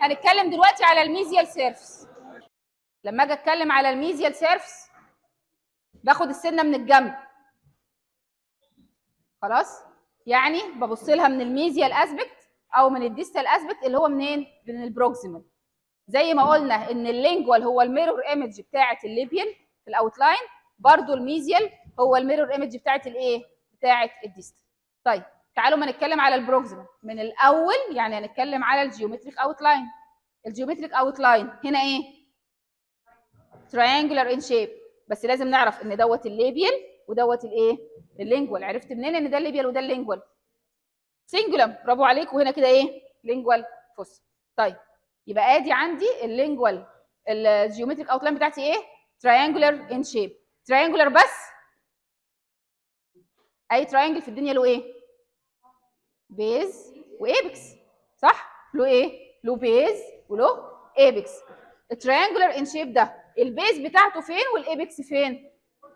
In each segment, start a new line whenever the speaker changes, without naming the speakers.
هنتكلم دلوقتي على الميزيال سيرفس لما اجي اتكلم على الميزيال سيرفس باخد السنه من الجنب خلاص يعني ببص لها من الميزيال اسبكت او من الديستال اسبكت اللي هو منين من البروكسيمال زي ما قلنا ان اللينجوال هو الميرور ايمج بتاعه الليبيال في الاوتلاين برضو الميزيال هو الميرور ايمج بتاعه الايه بتاعه الديستال طيب تعالوا ما نتكلم على البروكسيمال من الاول يعني هنتكلم على الجيومتريك اوتلاين الجيومتريك اوتلاين هنا ايه triangular in shape بس لازم نعرف ان دوت الليبيال ودوت الايه اللينجوال عرفت منين ان ده الليبيال وده اللينجوال سنجولم برافو عليك وهنا كده ايه لينجوال فوس طيب يبقى ادي عندي اللينجوال الجيومتريك اوتلاين بتاعتي ايه triangular in shape triangular بس اي تراينجل في الدنيا له ايه بيز وايبكس صح له ايه له بيز وله ايبكس التريانجولار ان شيب ده البيز بتاعته فين والايبكس فين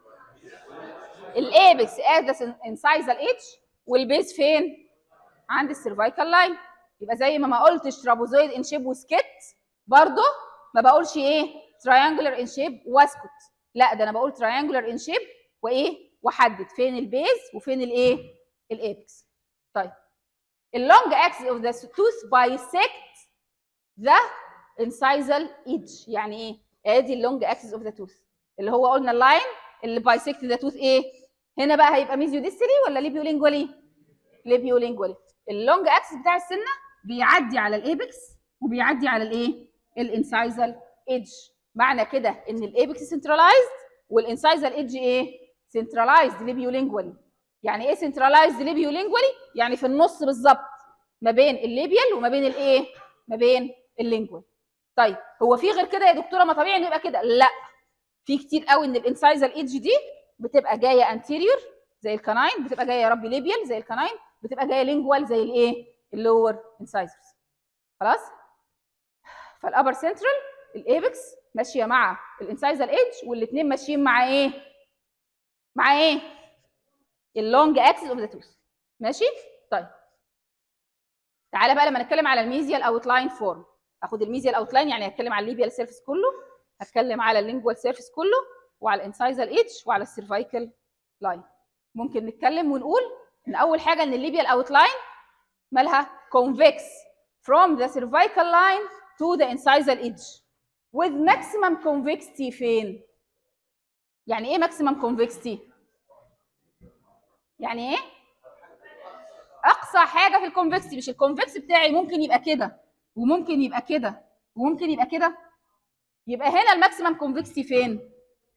الايبكس از انسايزال اتش والبيز فين عند السيرفايكال لاين يبقى زي ما ما قلتش ترابوزويد ان شيب وسكت برضه ما بقولش ايه تريانجولار ان شيب واسكت لا ده انا بقول تريانجولار ان شيب وايه واحدد فين البيز وفين الايه الايبكس طيب اللونج اكسس اوف ذا tooth bisect ذا incisal edge يعني ايه ادي اللونج اكسس اوف ذا tooth اللي هو قلنا اللاين اللي bisect ذا tooth ايه هنا بقى هيبقى ميزيو ديستري ولا ليبيو لينجوالي ليبيو لينجوالي اللونج اكسس بتاع السنه بيعدي على الايبكس وبيعدي على الايه الانسايزال ايدج معنى كده ان الايبكس سنترلايزد والانسايزال ايدج ايه سنترلايزد ليبيو لينجوالي يعني ايه سنترلايزد ليبيو لينجوالي يعني في النص بالظبط ما بين الليبيال وما بين الايه ما بين اللينجوال طيب هو في غير كده يا دكتوره ما طبيعي انه يبقى كده لا في كتير قوي ان الانسايزال ايدج دي بتبقى جايه انتيريور زي الكناين بتبقى جايه يا ربي ليبيال زي الكناين بتبقى جايه لينجوال زي الايه اللور انسايزرز خلاص فالابر سنترال الايبكس ماشيه مع الانسايزال ايدج والاثنين ماشيين مع ايه مع ايه اللونج اكسس اوف ذا توث ماشي طيب تعالى بقى لما نتكلم على الميزيال اوتلاين فورم اخد الميزيال اوتلاين يعني هتكلم على الليبيال سيرفيس كله هتكلم على اللينجوال سيرفيس كله وعلى الانسايزال ايدج وعلى السيرفايكال لاين ممكن نتكلم ونقول ان اول حاجه ان الليبيال اوتلاين مالها convex from the cervical line to the incisal edge with maximum convexity فين يعني ايه maximum convexity يعني ايه اقصى حاجه في الكونفكس مش الكونفكس بتاعي ممكن يبقى كده وممكن يبقى كده وممكن يبقى كده يبقى هنا الماكسيمم كونفكسي فين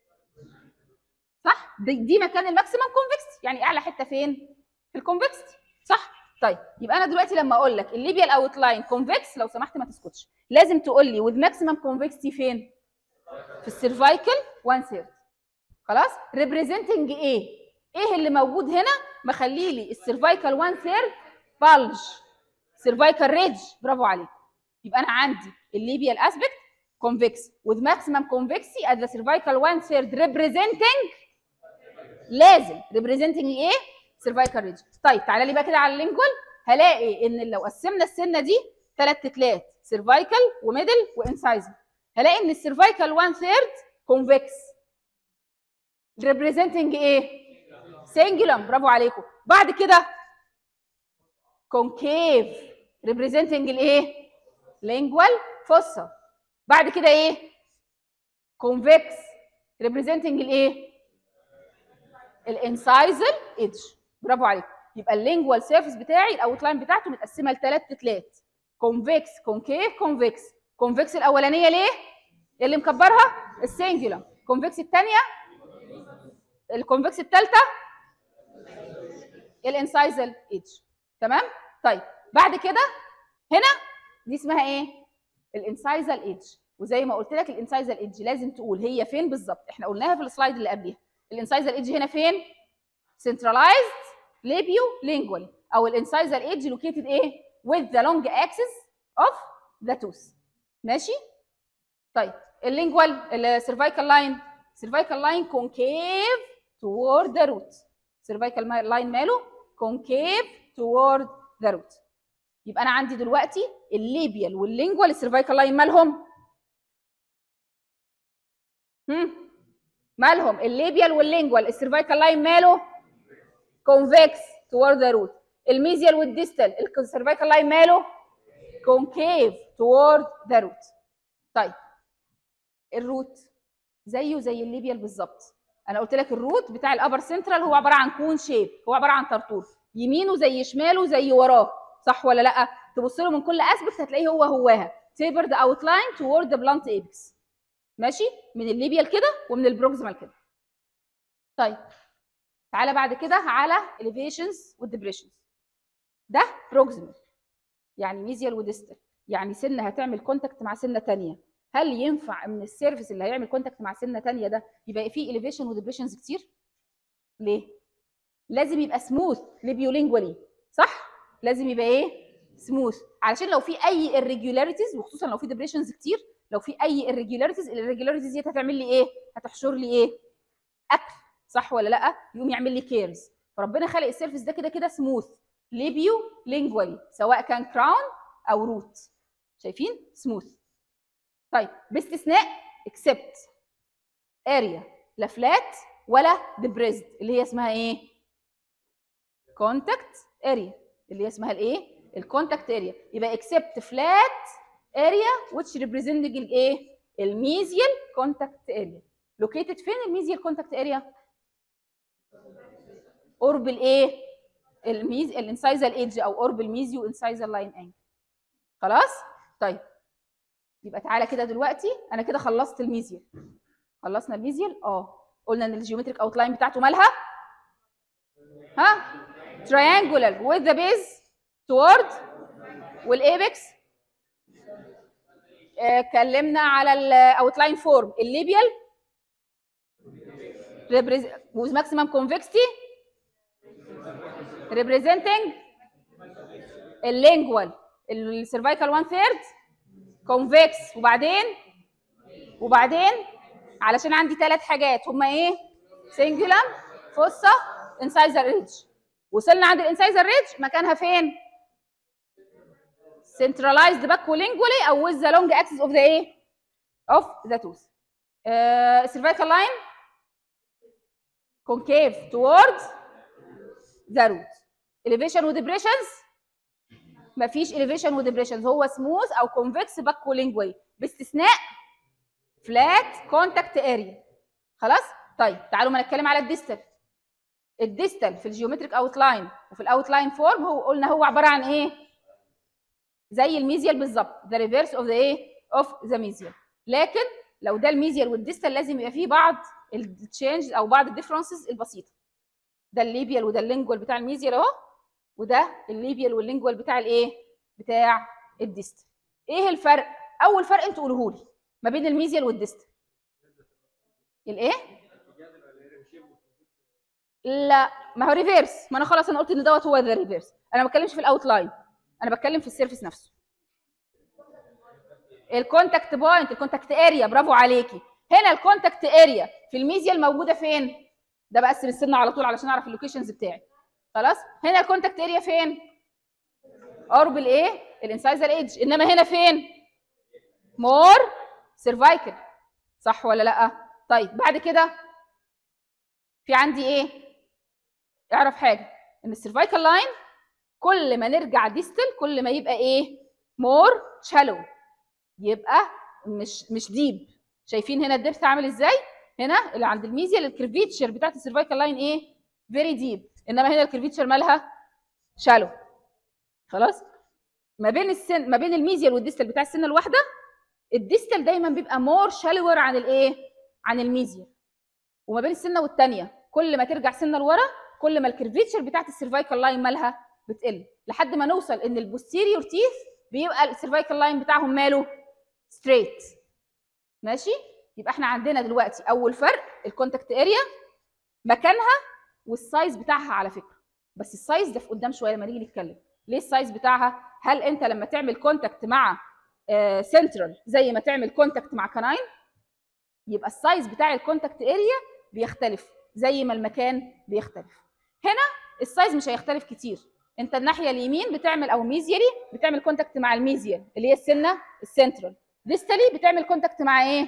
صح دي, دي مكان الماكسيمم كونفكسي يعني اعلى حته فين في الكونفكسي صح طيب يبقى انا دلوقتي لما اقول لك الليبيال اوت لاين كونفكس لو سمحت ما تسكتش لازم تقول لي with maximum convexity فين في السيرفايكال 1 ثيرد خلاص ريبريزنتنج ايه ايه اللي موجود هنا مخلي لي السيرفايكال 1 ثيرد بلج سيرفايكال ريدج برافو عليك يبقى انا عندي الليبيال اسبكت كونفكس with maximum convexity at the cervical 1 third representing لازم representing ايه سيرفايكال ريدج طيب تعالى لي بقى كده على اللينجوال هلاقي ان لو قسمنا السنه دي ثلاث تتلات سيرفايكال وميدل وانسايزر هلاقي ان السيرفايكال 1 ثيرد كونفكس representing ايه سنجلم برافو عليكم بعد كده كونكيف ريبريزنتنج الايه لينجوال فوسا بعد كده ايه كونفكس ريبريزنتنج الايه الانسايزل ايدج برافو عليكم يبقى اللينجوال سيرفيس بتاعي الاوتلاين بتاعته متقسمه لثلاث تتلات كونفكس كونكيف كونفكس كونفكس الاولانيه ليه اللي مكبرها السنجلم كونفكس الثانيه الكونفكس الثالثه الانسايزل ايدج تمام طيب بعد كده هنا دي اسمها ايه الانسايزل ايدج وزي ما قلت لك الانسايزل ايدج لازم تقول هي فين بالظبط احنا قلناها في السلايد اللي قبليها الانسايزل ايدج هنا فين سنترلايزد ليبيو لينجوال او الانسايزل ايدج لوكيتد ايه with the long axis of the tooth ماشي طيب اللينجوال السيرفايكال لاين سيرفايكال لاين كونكيف toward the root سيرفايكال لاين ماله concave toward the root يبقى انا عندي دلوقتي الليبيال واللينجوال السيرفايكال لاين مالهم هم مالهم الليبيال واللينجوال السيرفايكال لاين ماله كونفكس toward ذا روت الميزيال والديستال السيرفايكال لاين ماله كونكيف toward ذا روت طيب الروت زيه زي الليبيال بالظبط انا قلت لك الروت بتاع الابر سنترال هو عباره عن كون شيب هو عباره عن طرطور يمينه زي شماله زي وراه صح ولا لا تبص له من كل اسبكت هتلاقيه هو هواها تيبرد اوتلاين toward the blunt apex ماشي من الليبيال كده ومن البروكسيمال كده طيب تعالى بعد كده على elevations والدبريشنز ده بروكسيمال يعني ميزيال وديستال يعني سنه هتعمل كونتاكت مع سنه ثانيه هل ينفع من السيرفيس اللي هيعمل كونتاكت مع سنه ثانيه ده يبقى فيه اليفيشن وديبريشنز كتير ليه لازم يبقى سموث ليبيولينجوالي صح لازم يبقى ايه سموث علشان لو في اي irregularities وخصوصا لو في ديبريشنز كتير لو في اي irregularities الirregularities دي هتعمل لي ايه هتحشر لي ايه اكل صح ولا لا يقوم يعمل لي كيرز فربنا خلق السيرفيس ده كده كده سموث ليبيو لينجوالي سواء كان كراون او روت شايفين سموث طيب باستثناء اكسبت اريا لا فلات ولا ديبريزد اللي هي اسمها ايه كونتاكت اريا اللي هي اسمها الايه الكونتاكت اريا يبقى اكسبت فلات اريا which representing الايه الميزيال كونتاكت اريا لوكيتد فين الميزيال كونتاكت اريا قرب الايه الميز الانسايزال ايدج او قرب الميزيو انسايزال لاين انجل خلاص طيب يبقى تعالى كده دلوقتي انا كده خلصت الميزيال خلصنا الميزيال اه قلنا ان الجيومتريك اوتلاين بتاعته مالها ها triangular with the base toward والايبكس اتكلمنا على الاوتلاين فورم الليبيال with maximum convexity representing اللينجوال السيرفايكال 1 ثيرد كونفكس وبعدين وبعدين علشان عندي ثلاث حاجات هما ايه سنجولم فوسا انسايزر ريدج وصلنا عند الانسايزر ريدج مكانها فين centralized backwolingulate او with the long axis of the ايه of the tooth uh, cervical line concave towards the root elevation وdepressions مفيش elevation وdepressions هو smooth او convex backwolingulate باستثناء flat contact area خلاص طيب تعالوا ما نتكلم على الديستال الديستال في الجيومتريك اوتلاين وفي الاوتلاين فورم هو قلنا هو عباره عن ايه زي الميزيال بالظبط ذا ريفيرس اوف ذا ايه اوف ذا ميزيال لكن لو ده الميزيال والديستال لازم يبقى فيه بعض التشينج او بعض الديفرنسز البسيطه ده الليبيال وده اللينجوال بتاع الميزيال اهو وده الليبيال واللينجوال بتاع الايه بتاع الديستال ايه الفرق اول فرق انتوا قولوه لي ما بين الميزيال والديستال الايه لا ما هو ريفيرس ما انا خلاص انا قلت ان دوت هو ذا ريفيرس انا ما بتكلمش في الاوتلاين انا بتكلم في السيرفيس نفسه الكونتاكت بوينت الكونتاكت اريا برافو عليكي هنا الكونتاكت اريا في الميزيال موجوده فين ده بقسم السنه على طول علشان اعرف اللوكيشنز بتاعي خلاص هنا الكونتاكت اريا فين قرب الايه الانسايزر ايدج انما هنا فين مور سيرفايكل صح ولا لا طيب بعد كده في عندي ايه اعرف حاجه ان السيرفايكال لاين كل ما نرجع ديستل كل ما يبقى ايه مور شالو يبقى مش مش ديب شايفين هنا الدبث عامل ازاي هنا اللي عند الميزيال الكرفيتشر بتاعت السيرفايكال لاين ايه فيري ديب انما هنا الكرفيتشر مالها شالو خلاص ما بين السن ما بين الميزيال والديستال بتاع السنه الواحده الديستال دايما بيبقى مور شالور عن الايه عن الميزيال وما بين السنه والثانيه كل ما ترجع سنه لورا كل ما الكرفيتشر بتاعت السيرفايكال لاين مالها بتقل لحد ما نوصل ان البوستيريور تيث بيبقى السيرفايكال لاين بتاعهم ماله ستريت ماشي يبقى احنا عندنا دلوقتي اول فرق الكونتاكت اريا مكانها والسايز بتاعها على فكره بس السايز ده في قدام شويه لما نيجي نتكلم ليه السايز بتاعها هل انت لما تعمل كونتاكت مع سنترال آه زي ما تعمل كونتاكت مع كناين يبقى السايز بتاع الكونتاكت اريا بيختلف زي ما المكان بيختلف هنا السايز مش هيختلف كتير انت الناحيه اليمين بتعمل او ميزيالي بتعمل كونتاكت مع الميزيال اللي هي السنه السنترال ديستالي بتعمل كونتاكت مع ايه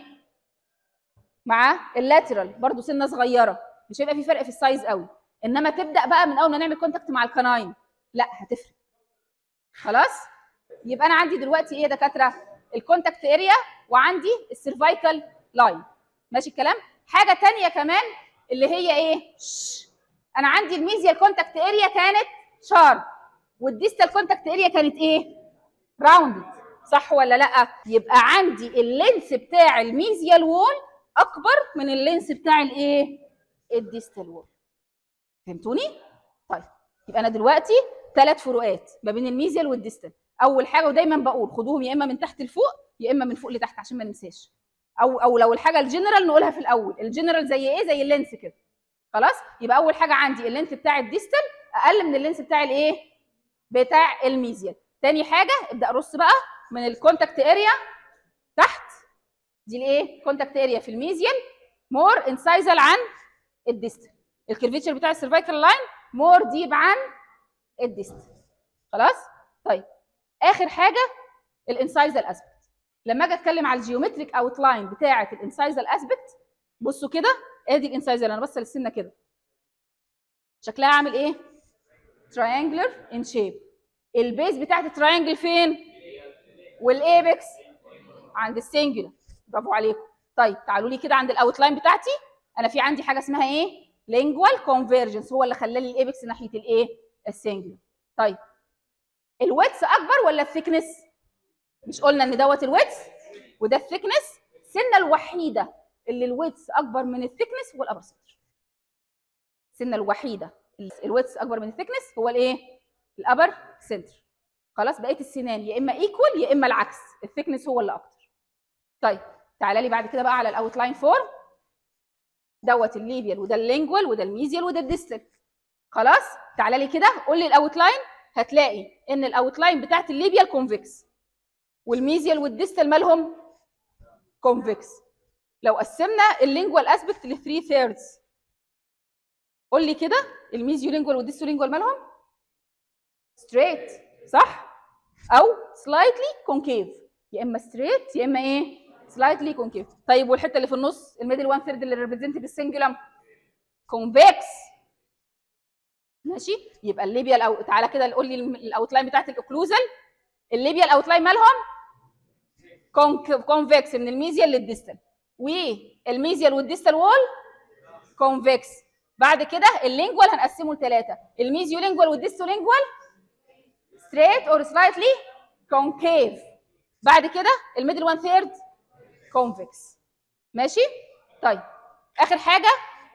مع اللاترال برضو سنه صغيره مش هيبقى في فرق في السايز قوي انما تبدا بقى من اول ما نعمل كونتاكت مع الكناين لا هتفرق خلاص يبقى انا عندي دلوقتي ايه يا دكاتره الكونتاكت اريا وعندي السيرفايكال لاين ماشي الكلام حاجه تانية كمان اللي هي ايه شش. انا عندي الميزيال كونتاكت اريا كانت شارب والديستال كونتاكت اريا كانت ايه راوندد صح ولا لا يبقى عندي اللينس بتاع الميزيال وول اكبر من اللينس بتاع الايه الديستال وول فهمتوني طيب يبقى انا دلوقتي ثلاث فروقات ما بين الميزيال والديستال اول حاجه ودايما بقول خدوهم يا اما من تحت لفوق يا اما من فوق لتحت عشان ما ننساش او او لو الحاجه الجنرال نقولها في الاول الجنرال زي ايه زي اللينس كده خلاص يبقى اول حاجه عندي اللينس بتاع الديستال اقل من اللينس بتاع الايه بتاع الميزيال تاني حاجه ابدا ارص بقى من الكونتاكت اريا تحت دي الايه كونتاكت اريا في الميزيال مور انسايزال عن الديستال الكيرفيتشر بتاع السيرفايكال لاين مور ديب عن الديستال خلاص طيب اخر حاجه الانسايزال اسبكت لما اجي اتكلم على الجيومتريك اوت لاين بتاعه الانسايزال اسبكت بصوا كده ادي الانسايزال انا بص للسنه كده شكلها عامل ايه تراينجلر ان شيب البيز بتاعت التراينجل فين والايبكس عند السنجلر برافو عليكم طيب تعالوا لي كده عند الاوت لاين بتاعتي انا في عندي حاجه اسمها ايه لينجوال كونفرجنس هو اللي خلى لي الايبكس ناحيه الايه السنجلر طيب الويتس اكبر ولا الثيكنس مش قلنا ان دوت الويتس وده الثيكنس السنه الوحيده اللي الويتس اكبر من الثيكنس هو الابر سنتر السنه الوحيده الويتس اكبر من الثيكنس هو الايه الابر سنتر خلاص بقيه السنان يا اما ايكوال يا اما العكس الثيكنس هو اللي اكتر طيب تعالى لي بعد كده بقى على الاوت لاين فورم دوت الليبيال وده اللينجوال وده الميزيال وده الديستال خلاص تعالى لي كده قول لي الاوت لاين هتلاقي ان الاوت لاين بتاعت الليبيال كونفكس والميزيال والديستال مالهم كونفكس لو قسمنا اللينجوال اسبكت ل 3 ثيردز قول لي كده الميزيو لينجوال والديستو لينجوال مالهم ستريت صح او سلايتلي كونكيف يا اما ستريت يا اما ايه سلايتلي كونكيف طيب والحته اللي في النص الميدل 1 ثيرد اللي ريبريزنت بالسنجلم كونفكس ماشي يبقى الليبيا الأو... تعالى كده قول لي الاوت لاين بتاعت الاوكلوزال الليبيا الاوت لاين مالهم كونفكس من الميزيال للديستال والميزيال والديستال وول كونفكس بعد كده اللينجوال هنقسمه لثلاثه الميزيو لينجوال والديستو لينجوال ستريت اور سلايتلي كونكيف بعد كده الميدل 1 ثيرد كونفكس ماشي طيب اخر حاجه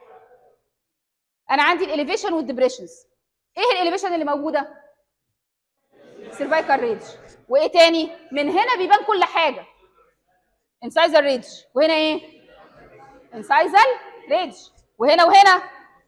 انا عندي الاليفيشن والديبريشنز ايه الاليفيشن اللي موجوده سيرفايكال ريدج وايه تاني من هنا بيبان كل حاجه انسايزال ريدج وهنا ايه انسايزال ريدج وهنا وهنا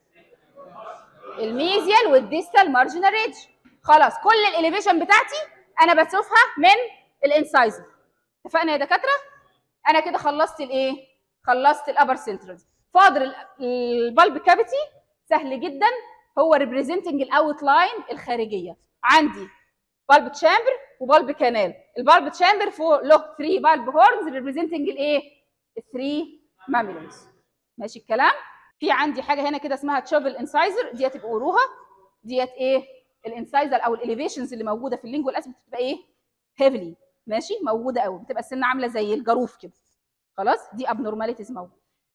الميزيال والديستال مارجنال ريدج خلاص كل الاليفيشن بتاعتي انا بشوفها من الانسايزر اتفقنا يا دكاتره انا كده خلصت الايه خلصت الابر سنترال فاضل البالب كافيتي سهل جدا هو ريبريزنتنج الاوت لاين الخارجيه عندي بالب تشامبر وبالب كانال البالب تشامبر فوق له 3 بالب هورنز ريبريزنتنج الايه الثري ماميلونز ماشي الكلام في عندي حاجه هنا كده اسمها تشوفل انسايزر ديت تبقوا قروها ديت ايه الانسايزر او الاليفيشنز اللي موجوده في اللينجوال اسبكت بتبقى ايه هيفلي ماشي موجوده قوي بتبقى السنه عامله زي الجاروف كده خلاص دي ابنورماليتيز موجوده